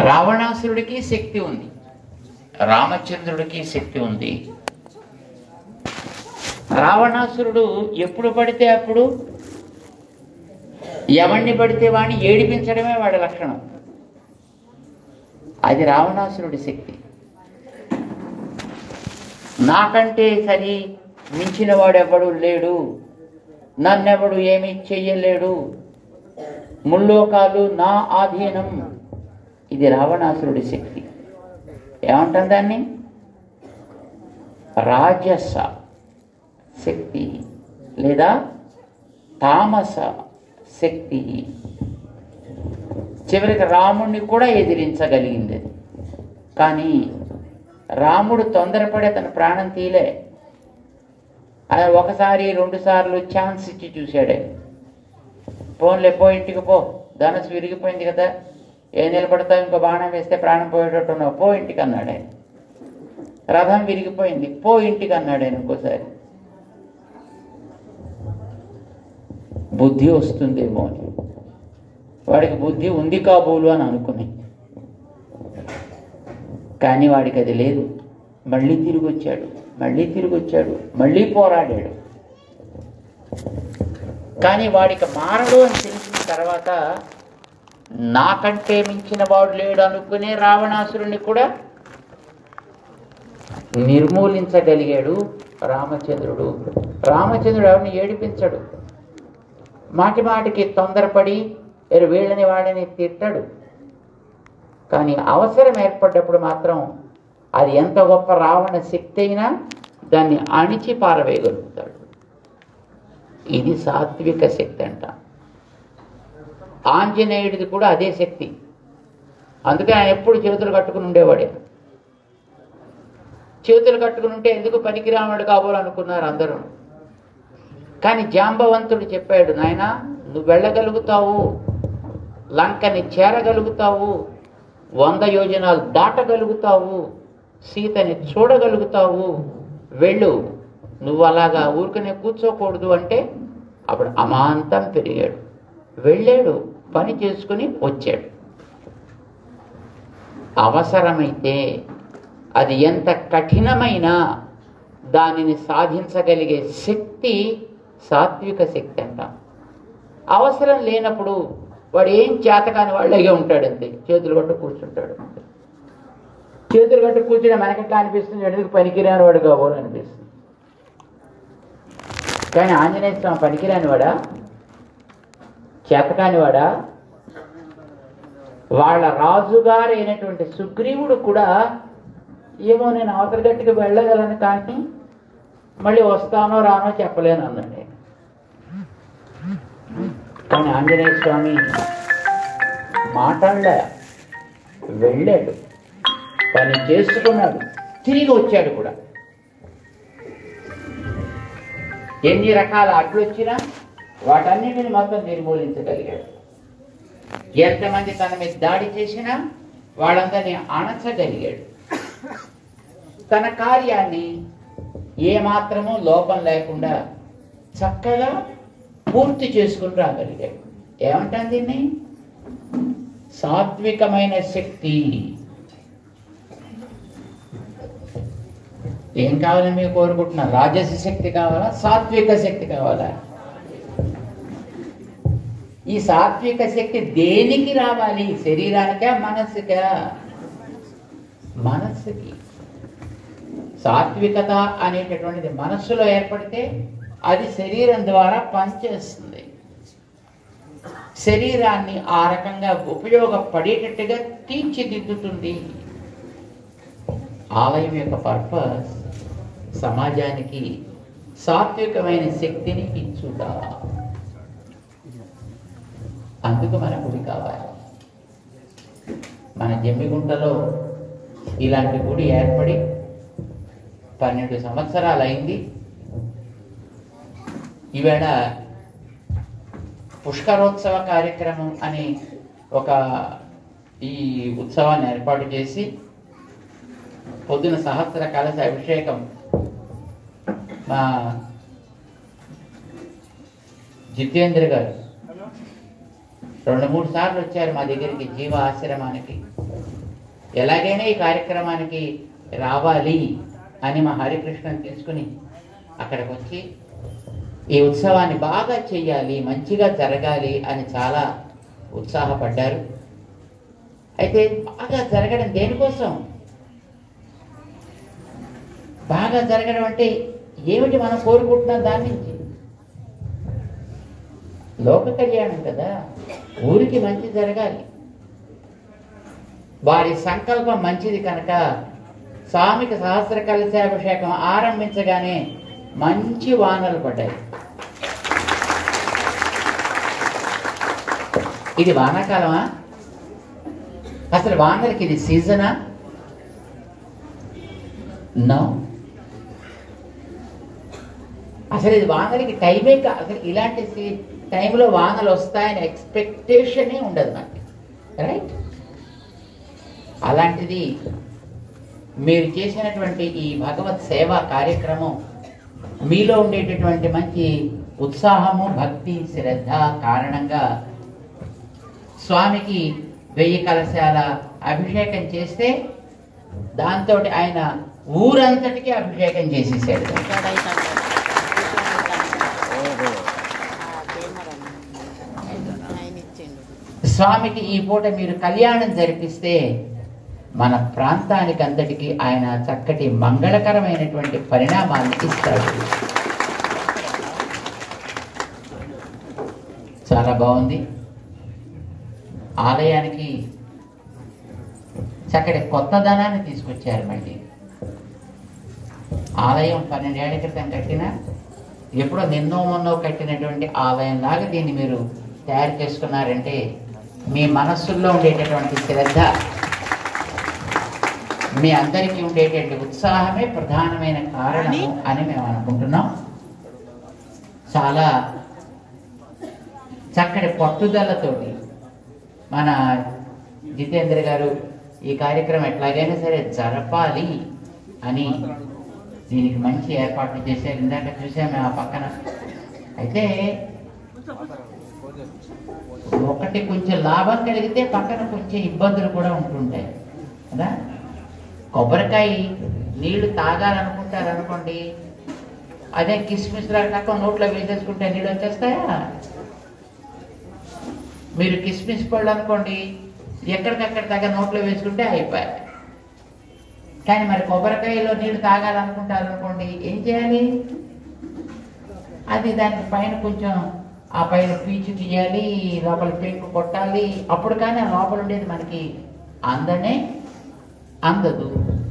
రావణాసురుడికి శక్తి ఉంది రామచంద్రుడికి శక్తి ఉంది రావణాసురుడు ఎప్పుడు పడితే అప్పుడు ఎవరిని పడితే వాడిని ఏడిపించడమే వాడి లక్షణం అది రావణాసురుడి శక్తి నాకంటే సరి మించిన వాడెవడు లేడు నన్నెవడు ఏమీ చెయ్యలేడు ముల్లోకాలు నా ఆధీనం ఇది రావణాసురుడి శక్తి ఏమంటాం దాన్ని రాజస శక్తి లేదా తామస శక్తి చివరికి రాముణ్ణి కూడా ఎదిరించగలిగింది అది కానీ రాముడు తొందరపడే తన ప్రాణం తీయలే ఆయన ఒకసారి రెండు సార్లు ఛాన్స్ ఇచ్చి చూశాడే పోన్లే పో ఇంటికి పో ధనస్సు విరిగిపోయింది కదా ఏ నిలబడతావు ఇంకో బాణం వేస్తే ప్రాణం పోయేటట్టు ఉన్నావు పో ఇంటికి అన్నాడు ఆయన రథం విరిగిపోయింది పో ఇంటికి అన్నాడు ఆయన ఇంకోసారి బుద్ధి వస్తుందేమో అని వాడికి బుద్ధి ఉంది కాబోలు అని అనుకుని కానీ వాడికి అది లేదు మళ్ళీ తిరిగి వచ్చాడు మళ్ళీ తిరిగి వచ్చాడు మళ్ళీ పోరాడాడు కానీ వాడికి మారడు అని తెలిసిన తర్వాత నాకంటే మించిన వాడు లేడు అనుకునే రావణాసురుణ్ణి కూడా నిర్మూలించగలిగాడు రామచంద్రుడు రామచంద్రుడు ఎవరిని ఏడిపించడు మాటి మాటికి తొందరపడి ఎరు వీళ్ళని వాళ్ళని తిట్టడు కానీ అవసరం ఏర్పడ్డప్పుడు మాత్రం అది ఎంత గొప్ప రావణ శక్తి అయినా దాన్ని అణిచి పారవేయగలుగుతాడు ఇది సాత్విక శక్తి అంట ఆంజనేయుడిది కూడా అదే శక్తి అందుకే ఆయన ఎప్పుడు చేతులు కట్టుకుని ఉండేవాడే చేతులు కట్టుకుని ఉంటే ఎందుకు పనికిరాముడు కాబోలనుకున్నారు అందరూ కానీ జాంబవంతుడు చెప్పాడు నాయన నువ్వు వెళ్ళగలుగుతావు లంకని చేరగలుగుతావు వంద యోజనాలు దాటగలుగుతావు సీతని చూడగలుగుతావు వెళ్ళు నువ్వు అలాగా ఊరికనే కూర్చోకూడదు అంటే అప్పుడు అమాంతం పెరిగాడు వెళ్ళాడు పని చేసుకుని వచ్చాడు అవసరమైతే అది ఎంత కఠినమైనా దానిని సాధించగలిగే శక్తి సాత్విక శక్తి అంటాం అవసరం లేనప్పుడు వాడు ఏం చేతకాని వాళ్ళగే ఉంటాడు అంతే చేతులు కట్టు కూర్చుంటాడు చేతులు కట్టు కూర్చుని మనకెట్లా అనిపిస్తుంది ఎందుకు పనికిరాని వాడు కాబోలు అనిపిస్తుంది కానీ ఆంజనేయ స్వామి పనికిరాని వాడా చేతకాని వాడా వాళ్ళ రాజుగారు అయినటువంటి సుగ్రీవుడు కూడా ఏమో నేను అవతల గట్టికి వెళ్ళగలను కానీ మళ్ళీ వస్తానో రానో చెప్పలేను అన్నాడు ఆయన. కానీ ఆంజనేయ స్వామి మాట్లాడలే వెళ్ళాడు పని చేసుకున్నాడు తిరిగి వచ్చాడు కూడా ఎన్ని రకాల అడ్లు వచ్చినా వాటన్నిటిని మొత్తం నిర్మూలించగలిగాడు ఎంతమంది తన మీద దాడి చేసినా వాళ్ళందరినీ అణచగలిగాడు తన కార్యాన్ని ఏమాత్రమూ లోపం లేకుండా చక్కగా పూర్తి చేసుకుని రాగలిగాడు ఏమంటాం దీన్ని సాత్వికమైన శక్తి ఏం కావాలని మీరు కోరుకుంటున్నారు రాజస శక్తి కావాలా సాత్విక శక్తి కావాలా ఈ సాత్విక శక్తి దేనికి రావాలి శరీరానికా మనస్సుకా మనస్సుకి సాత్వికత అనేటటువంటిది మనస్సులో ఏర్పడితే అది శరీరం ద్వారా పనిచేస్తుంది శరీరాన్ని ఆ రకంగా ఉపయోగపడేటట్టుగా తీర్చిదిద్దుతుంది ఆలయం యొక్క పర్పస్ సమాజానికి సాత్వికమైన శక్తిని ఇచ్చుట అందుకు మన గుడి కావాలి మన జమ్మిగుంటలో ఇలాంటి గుడి ఏర్పడి పన్నెండు సంవత్సరాలు అయింది ఈవేళ పుష్కరోత్సవ కార్యక్రమం అని ఒక ఈ ఉత్సవాన్ని ఏర్పాటు చేసి పొద్దున సహస్ర కలశ అభిషేకం మా జితేంద్ర గారు రెండు మూడు సార్లు వచ్చారు మా దగ్గరికి జీవ ఆశ్రమానికి ఎలాగైనా ఈ కార్యక్రమానికి రావాలి అని మా హరికృష్ణ తీసుకుని అక్కడికి వచ్చి ఈ ఉత్సవాన్ని బాగా చెయ్యాలి మంచిగా జరగాలి అని చాలా ఉత్సాహపడ్డారు అయితే బాగా జరగడం దేనికోసం బాగా జరగడం అంటే ఏమిటి మనం కోరుకుంటున్నాం దాని నుంచి లోక కళ్యాణం కదా ఊరికి మంచి జరగాలి వారి సంకల్పం మంచిది కనుక స్వామికి సహస్ర కలశాభిషేకం ఆరంభించగానే మంచి వానలు పడ్డాయి ఇది వానాకాలమా అసలు వానలకి ఇది సీజనా నో అసలు ఇది వానలకి టైమే కా అసలు ఇలాంటి సీ- టైంలో వానలు వస్తాయని ఎక్స్పెక్టేషనే ఉండదు మనకి రైట్ అలాంటిది మీరు చేసినటువంటి ఈ భగవత్ సేవా కార్యక్రమం మీలో ఉండేటటువంటి మంచి ఉత్సాహము భక్తి శ్రద్ధ కారణంగా స్వామికి వెయ్యి కలశాల అభిషేకం చేస్తే దాంతో ఆయన ఊరంతటికి అభిషేకం చేసేసాడు ఆయన ఇచ్చిండు స్వామికి ఈ పూట మీరు కళ్యాణం జరిపిస్తే మన ప్రాంతానికి అంతటికి ఆయన చక్కటి మంగళకరమైనటువంటి పరిణామాన్ని ఇస్తాడు చాలా బాగుంది ఆలయానికి చక్కటి కొత్తదనాన్ని తీసుకొచ్చారు మళ్ళీ ఆలయం పన్నెండేళ్ల క్రితం కట్టిన ఎప్పుడో నిన్నో మొన్నో కట్టినటువంటి ఆలయం లాగా దీన్ని మీరు తయారు చేసుకున్నారంటే మీ మనస్సుల్లో ఉండేటటువంటి శ్రద్ధ మీ అందరికీ ఉండేటువంటి ఉత్సాహమే ప్రధానమైన కారణము అని మేము అనుకుంటున్నాం చాలా చక్కటి పట్టుదలతోటి మన జితేంద్ర గారు ఈ కార్యక్రమం ఎట్లాగైనా సరే జరపాలి అని దీనికి మంచి ఏర్పాట్లు చేశారు ఇందాక చూసాము ఆ పక్కన అయితే ఒకటి కొంచెం లాభం కలిగితే పక్కన కొంచెం ఇబ్బందులు కూడా ఉంటుంటాయి కదా కొబ్బరికాయ నీళ్లు తాగాలనుకుంటారు అనుకోండి అదే కిస్మిస్ లాగా నోట్లో వేసేసుకుంటే నీళ్ళు వచ్చేస్తాయా మీరు కిస్మిస్ పళ్ళు అనుకోండి ఎక్కడికక్కడ దగ్గర నోట్లో వేసుకుంటే అయిపోయాయి కానీ మరి కొబ్బరికాయలో నీళ్లు తాగాలనుకుంటారు అనుకోండి ఏం చేయాలి అది దానికి పైన కొంచెం ఆ పైన పీచు తీయాలి లోపల పెంకు కొట్టాలి అప్పుడు కానీ ఆ లోపల ఉండేది మనకి అందనే అందదు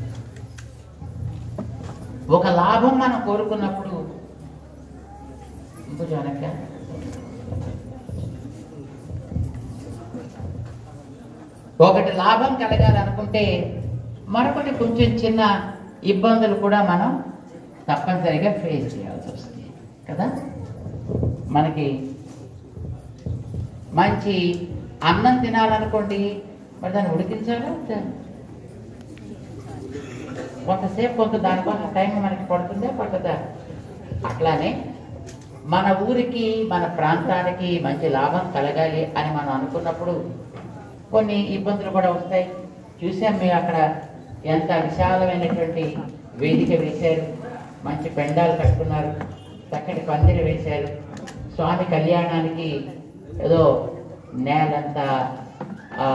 ఒక లాభం మనం కోరుకున్నప్పుడు ఇంకొంచెం వెనక్కా? ఒకటి లాభం కలగాలనుకుంటే మరొకటి కొంచెం చిన్న ఇబ్బందులు కూడా మనం తప్పనిసరిగా ఫేస్ చేయాల్సి వస్తుంది కదా మనకి మంచి అన్నం తినాలనుకోండి మరి దాన్ని ఉడికించాలా వద్దా? కొంతసేపు కొంత దానికోసం టైం మనకి పడుతుందా పడుతుందా అట్లానే మన ఊరికి మన ప్రాంతానికి మంచి లాభం కలగాలి అని మనం అనుకున్నప్పుడు కొన్ని ఇబ్బందులు కూడా వస్తాయి చూసాం మీరు అక్కడ ఎంత విశాలమైనటువంటి వేదిక వేశారు మంచి పెండాలు కట్టుకున్నారు చక్కటి పందిరి వేశారు స్వామి కళ్యాణానికి ఏదో నేలంతా ఆ,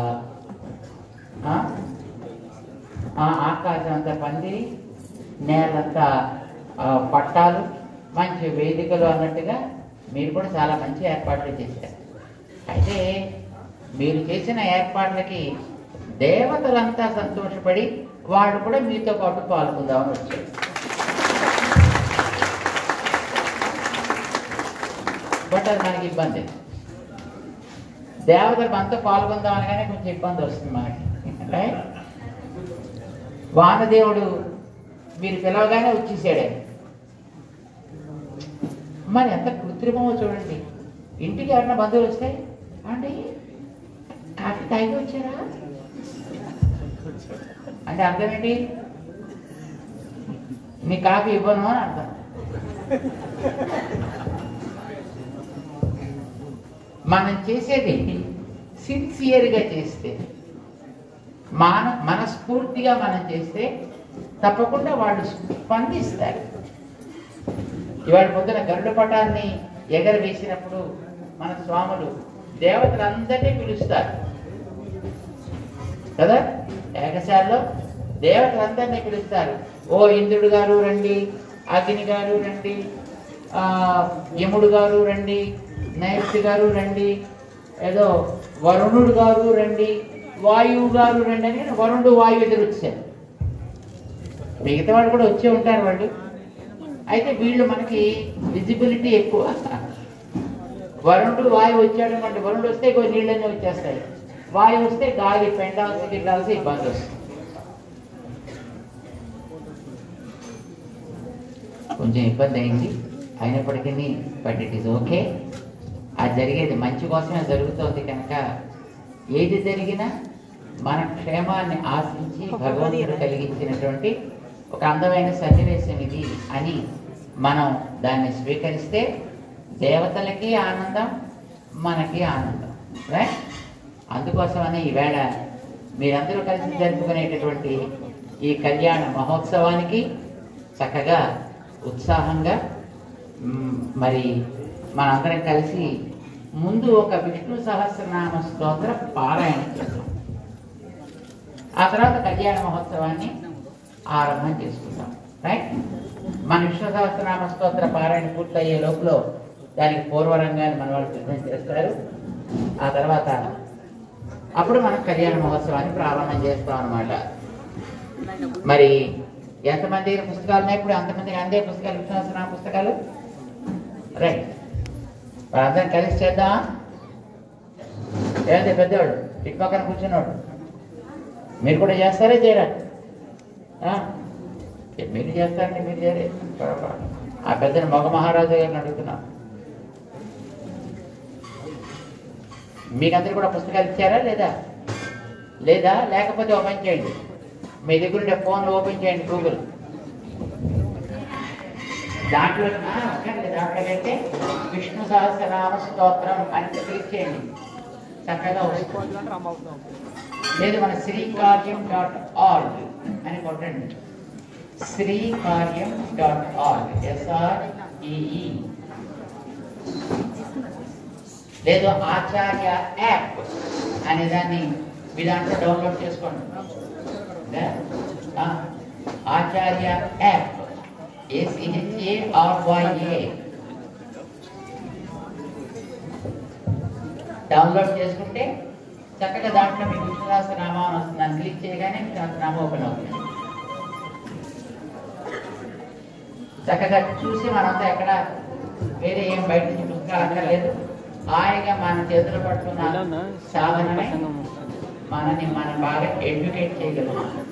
ఆ, ఆ ఆకాశం అంతా పందిరి నేలంతా ఆ, పట్టాలు మంచి వేదికలు అన్నట్టుగా మీరు కూడా చాలా మంచి ఏర్పాట్లు చేశారు అయితే మీరు చేసిన ఏర్పాట్లకి దేవతలంతా సంతోషపడి వాళ్ళు కూడా మీతో పాటు పాల్గొందామని వచ్చారు బట్ అది మనకి ఇబ్బంది దేవతలు మనతో పాల్గొందాం అనగానే కొంచెం ఇబ్బంది వస్తుంది మనకి రైట్ వానదేవుడు మీరు పిలవగానే వచ్చేసాడే మరి ఎంత కృత్రిమమో చూడండి ఇంటికి ఎవరైనా బంధువులు వస్తాయి అంటే కాఫీ తాగి వచ్చారా అంటే అర్థం ఏంటి నీ కాఫీ ఇవ్వను అని అర్థం మనం చేసేది సిన్సియర్గా చేస్తే మాన మనస్ఫూర్తిగా మనం చేస్తే తప్పకుండా వాళ్ళు స్పందిస్తారు ఇవాళ పొద్దున గరుడ పటాన్ని ఎగరవేసినప్పుడు మన స్వాములు దేవతలందరినీ పిలుస్తారు కదా ఏకశాలలో దేవతలందరినీ పిలుస్తారు ఓ ఇంద్రుడు గారు రండి అగ్ని గారు రండి ఆ, యముడు గారు రండి నైరుతి గారు రండి ఏదో వరుణుడు గారు రండి వాయువు గారు రండి అని వరుణుడు వాయువు ఎదురు వచ్చారు మిగతా వాళ్ళు కూడా వచ్చే ఉంటారు వాళ్ళు అయితే వీళ్ళు మనకి విజిబిలిటీ ఎక్కువ వరుణుడు వాయువు వచ్చాడు అంటే వరుణుడు వస్తే కొన్ని నీళ్ళన్నీ వచ్చేస్తాయి వాయువు వస్తే గాలి పెండాల్సి గిట్టాల్సి ఇబ్బంది వస్తుంది కొంచెం ఇబ్బంది అయింది అయినప్పటికీ బట్ ఇట్ ఈస్ ఓకే అది జరిగేది మంచి కోసమే జరుగుతోంది కనుక ఏది జరిగినా మన క్షేమాన్ని ఆశించి భగవంతుడు కలిగించినటువంటి ఒక అందమైన సన్నివేశం ఇది అని మనం దాన్ని స్వీకరిస్తే దేవతలకి ఆనందం మనకి ఆనందం రైట్ అందుకోసమనే ఈవేళ మీరందరూ కలిసి జరుపుకునేటటువంటి ఈ కళ్యాణ మహోత్సవానికి చక్కగా ఉత్సాహంగా మ్, మరి మనందరం కలిసి ముందు ఒక విష్ణు సహస్రనామ స్తోత్ర పారాయణ చేద్దాం ఆ తర్వాత కళ్యాణ మహోత్సవాన్ని ఆరంభం చేసుకుంటాం రైట్ మన విష్ణు సహస్రనామ స్తోత్ర పారాయణ పూర్తయ్యే లోపల దానికి పూర్వరంగాన్ని మన వాళ్ళు సిద్ధం చేస్తారు ఆ తర్వాత అప్పుడు మనం కళ్యాణ మహోత్సవాన్ని ప్రారంభం చేస్తాం అన్నమాట మరి ఎంతమంది దగ్గర పుస్తకాలు ఉన్నాయి ఇప్పుడు అంతమందికి అందే పుస్తకాలు విష్ణు సహస్రనామ పుస్తకాలు రైట్ అందరం కలిసి చేద్దామా ఏంటి పెద్దవాడు ఇటు పక్కన కూర్చున్నాడు మీరు కూడా చేస్తారే చేయరా ఆ? మీరు చేస్తారంటే మీరు చేయరే ఆ పెద్దని మగ మహారాజు గారిని అడుగుతున్నా మీకందరూ కూడా పుస్తకాలు ఇచ్చారా లేదా లేదా లేకపోతే ఓపెన్ చేయండి మీ దగ్గర ఉండే ఫోన్లో ఓపెన్ చేయండి గూగుల్ దాంట్లో ఆ, అక్కర్లేదు అక్కడైతే విష్ణు సహస్రనామ స్తోత్రం అని క్లిక్ చేయండి చక్కగా వస్తుంది లేదు మన శ్రీకార్యం డాట్ ఆర్గ్ అని కొట్టండి శ్రీకార్యం డాట్ ఆర్గ్ ఎస్ఆర్ఈఈ లేదు ఆచార్య యాప్ అనే దాన్ని మీ దాంట్లో డౌన్లోడ్ చేసుకోండి ఏ? ఆ, ఆచార్య యాప్ ఏసీహెచ్ఏఆర్వైఏ డౌన్లోడ్ చేసుకుంటే చక్కగా దాంట్లో మీకు విశ్వాస నామా అని వస్తుంది దాన్ని క్లిక్ చేయగానే విశ్వాస నామా ఓపెన్ అవుతుంది చక్కగా చూసి మనంతా ఎక్కడ వేరే ఏం బయట నుంచి పుస్తకాలు అక్కర్లేదు హాయిగా మన చేతుల పట్టుకున్న సాధనమే మనని మనం బాగా ఎడ్యుకేట్ చేయగలుగుతాం